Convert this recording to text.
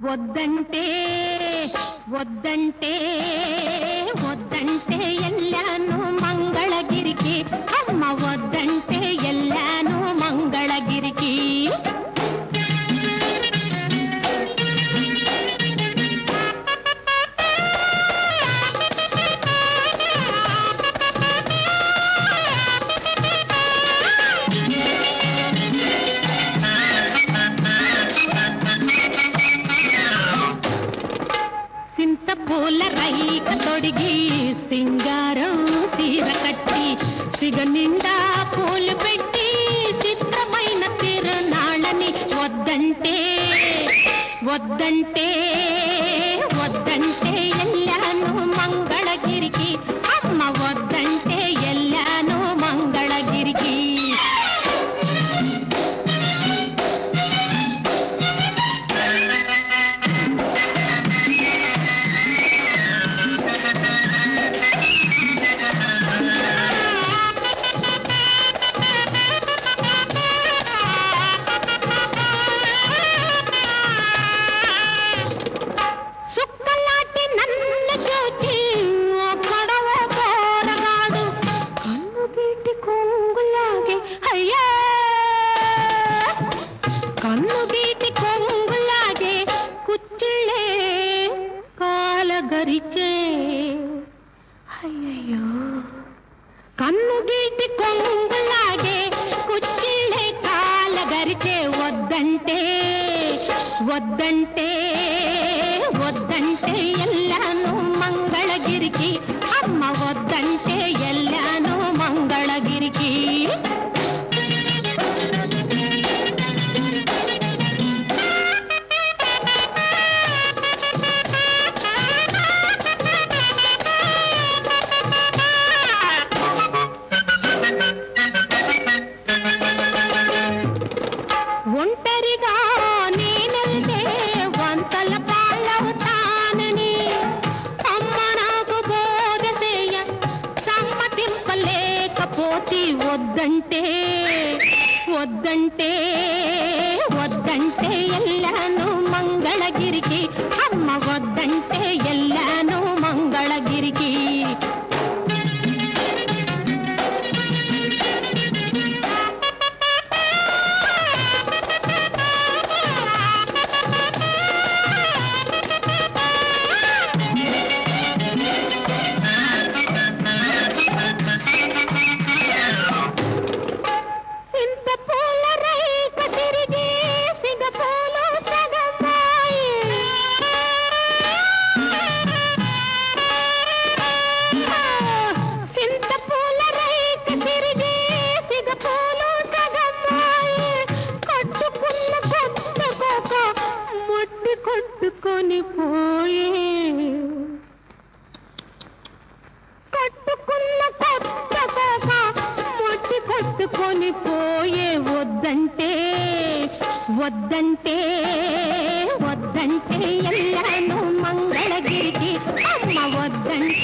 వద్దంటే వద్దంటే వద్దంటే ఎల్లాను మంగళగిరికి అమ్మ వద్దంటే ఎల్లాను మంగళగిరికి సింత పూల రైక తొడిగి సింగారం తీర కట్టి సిగ నిండా పూలు పెట్టి చిత్రమైన తిరునాళ్ళని వద్దంటే వద్దంటే వద్దంటే ఎల్లాను మంగళగిరికి అమ్మ వద్దంటే ఎల్లాను మంగళగిరికి సుక్కలాంటి నన్ను చూచి ఒక్కడవ పోరగాడు కన్ను గీటి కొంగులాగే అయ్యా కన్ను గీటి కొంగులాగే కుచ్చిళ్ళే కాలగరిచే అయ్యయ్యో కన్ను గీటి కొంగులాగే కుచ్చిళ్ళే కాలగరిచే వద్దంటే వద్దంటే వద్దంటే ఎల్లాను మంగళగిరికి అమ్మ వద్దంటే ఎల్లాను మంగళగిరికి ఒంటరిగా నేనెళ్తే వంతల పాలవుతానని అమ్మ నాకు బోధ చేయ సమ్మతింపలేకపోతే వద్దంటే వద్దంటే వద్దంటే ఎల్లాను మంగళగిరికి అమ్మ వద్దంటే ఎల్లాను మంగళగిరికి ఇంత పూల రైక తిరిగి సిగ పూలు సగమాయి ఇంత పూల రైక తిరిగి సిగ పూలు సగమాయి కట్టుకున్న కొత్త కోక ముట్టి కొట్టుకొని పోయే కట్టుకున్న కొత్త కోక ముట్టి కొట్టుకొని పోయే వద్దంటే వద్దంటే వద్దంటే ఎల్లాను మంగళగిరికి అమ్మ వద్దంటే